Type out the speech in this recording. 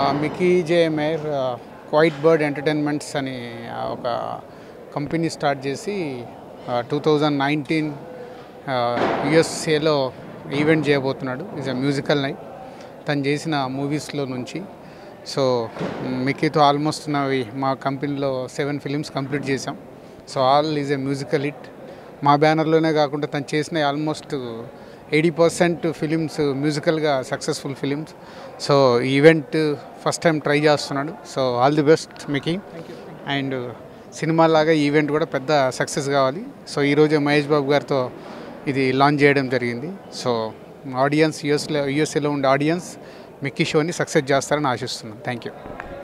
Mickey J Meyer Quiet Bird Entertainments అని ఆ, ఒక కంపెనీ స్టార్ట్ చేసి టూ థౌజండ్ నైన్టీన్ యుఎస్ఏలో ఈవెంట్ చేయబోతున్నాడు ఈజ్ అ మ్యూజికల్ నైట్ తను చేసిన మూవీస్లో నుంచి సో మిక్కీతో ఆల్మోస్ట్ నావి మా కంపెనీలో సెవెన్ ఫిలిమ్స్ కంప్లీట్ చేసాం so all is a musical hit మా బ్యానర్లోనే కాకుండా తను చేసిన ఆల్మోస్ట్ ఎయిటీ పర్సెంట్ ఫిలిమ్స్ మ్యూజికల్గా successful films so event first time try చేస్తున్నాడు so all the best Mickey and సినిమా లాగా ఈవెంట్ కూడా పెద్ద సక్సెస్ కావాలి సో ఈరోజు మహేష్ బాబు గారితో ఇది లాంచ్ చేయడం జరిగింది సో ఆడియన్స్ యూఎస్లో యూఎస్ఏలో ఉండే ఆడియన్స్ మిక్కీ షోని సక్సెస్ చేస్తారని ఆశిస్తున్నాను థ్యాంక్ యూ